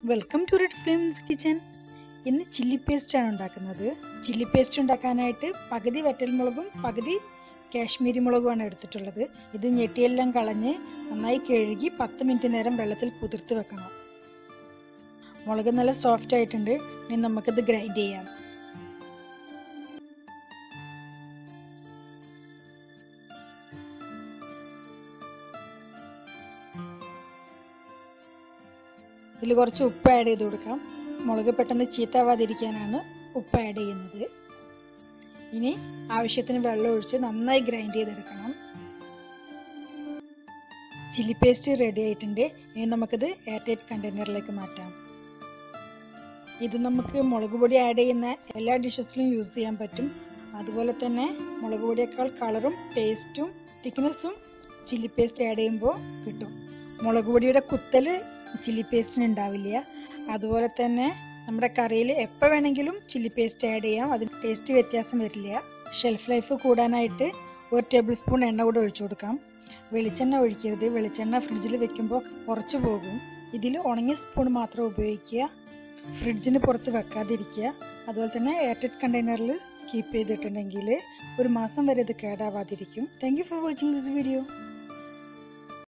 welcome to red flames kitchen ഇന്ന് chilli paste ആണ് ഉണ്ടാക്കുന്നത് ചില്ലി പേസ്റ്റ് ഉണ്ടാക്കാനായിട്ട് പകുതി വറ്റൽമുളകും പകുതി കാശ്മീരി മുളകുമാണ് എടുത്തിട്ടുള്ളത് ഇത് ഞെട്ടിയെല്ലാം കളഞ്ഞ് നന്നായി കഴുകി പത്ത് മിനിറ്റ് നേരം വെള്ളത്തിൽ കുതിർത്ത് വെക്കണം മുളക് നല്ല സോഫ്റ്റ് ആയിട്ടുണ്ട് ഇനി നമുക്കിത് ഗ്രൈൻഡ് ചെയ്യാം ഇതിൽ കുറച്ച് ഉപ്പ് ആഡ് ചെയ്ത് കൊടുക്കാം മുളക് പെട്ടെന്ന് ചീത്താവാതിരിക്കാനാണ് ഉപ്പ് ആഡ് ചെയ്യുന്നത് ഇനി ആവശ്യത്തിന് വെള്ളം ഒഴിച്ച് നന്നായി ഗ്രൈൻഡ് ചെയ്തെടുക്കണം ചില്ലി പേസ്റ്റ് റെഡി ആയിട്ടുണ്ട് ഇനി നമുക്കിത് എയർടൈറ്റ് കണ്ടെയ്നറിലേക്ക് മാറ്റാം ഇത് നമുക്ക് മുളക് പൊടി ആഡ് ചെയ്യുന്ന എല്ലാ ഡിഷസിലും യൂസ് ചെയ്യാൻ പറ്റും അതുപോലെ തന്നെ മുളക് പൊടിയേക്കാൾ കളറും ടേസ്റ്റും തിക്നെസ്സും ചില്ലി പേസ്റ്റ് ആഡ് ചെയ്യുമ്പോൾ കിട്ടും മുളക് പൊടിയുടെ കുത്തല് ചില്ലി പേസ്റ്റിന് ഉണ്ടാവില്ല അതുപോലെ തന്നെ നമ്മുടെ കറിയിൽ എപ്പോൾ വേണമെങ്കിലും ചില്ലി പേസ്റ്റ് ആഡ് ചെയ്യാം അതിന് ടേസ്റ്റ് വ്യത്യാസം വരില്ല ഷെൽഫ് ലൈഫ് കൂടാനായിട്ട് ഒരു ടേബിൾ സ്പൂൺ എണ്ണ കൂടെ ഒഴിച്ചു കൊടുക്കാം വെളിച്ചെണ്ണ ഒഴിക്കരുത് വെളിച്ചെണ്ണ ഫ്രിഡ്ജിൽ വെക്കുമ്പോൾ കുറച്ച് പോകും ഇതിൽ ഉണങ്ങിയ സ്പൂൺ മാത്രം ഉപയോഗിക്കുക ഫ്രിഡ്ജിന് പുറത്ത് വെക്കാതിരിക്കുക അതുപോലെ തന്നെ എയർടെറ്റ് കണ്ടെയ്നറിൽ കീപ്പ് ചെയ്തിട്ടുണ്ടെങ്കിൽ ഒരു മാസം വരെ ഇത് കേടാവാതിരിക്കും thank you for watching this video